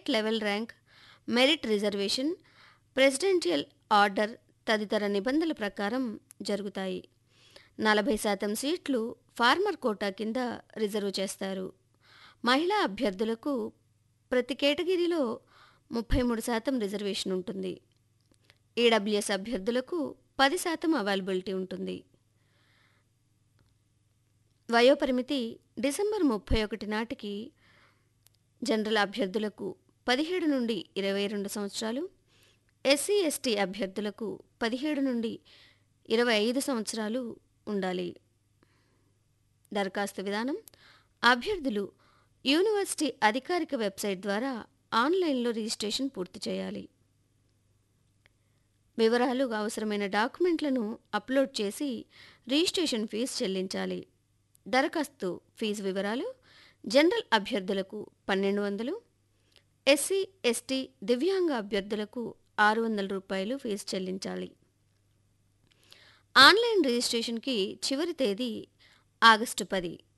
state level rank merit reservation presidential order తదితర నిబంధనల ప్రకారం జరుగుతాయి నలభై శాతం సీట్లు ఫార్మర్ కోటా కింద రిజర్వ్ చేస్తారు మహిళా అభ్యర్థులకు ప్రతి కేటగిరీలో ముప్పై మూడు శాతం రిజర్వేషన్ ఉంటుంది ఈడబ్ల్యూఎస్ అభ్యర్థులకు పది శాతం అవైలబిలిటీ ఉంటుంది వయోపరిమితి డిసెంబర్ ముప్పై ఒకటి నాటికి జనరల్ అభ్యర్థులకు పదిహేడు నుండి ఇరవై రెండు సంవత్సరాలు ఎస్సీ ఎస్టీ అభ్యర్థులకు పదిహేడు నుండి ఇరవై ఐదు సంవత్సరాలు ఉండాలి దరఖాస్తు విధానం అభ్యర్థులు యూనివర్సిటీ అధికారిక వెబ్సైట్ ద్వారా ఆన్లైన్లో రిజిస్ట్రేషన్ పూర్తి చేయాలి వివరాలు అవసరమైన డాక్యుమెంట్లను అప్లోడ్ చేసి రిజిస్ట్రేషన్ ఫీజు చెల్లించాలి దరఖాస్తు ఫీజు వివరాలు జనరల్ అభ్యర్థులకు పన్నెండు వందలు ఎస్సీ ఎస్టీ దివ్యాంగ అభ్యర్థులకు ఆరు వందల రూపాయలు ఫీజు చెల్లించాలి ఆన్లైన్ రిజిస్ట్రేషన్కి చివరి తేదీ ఆగస్టు పది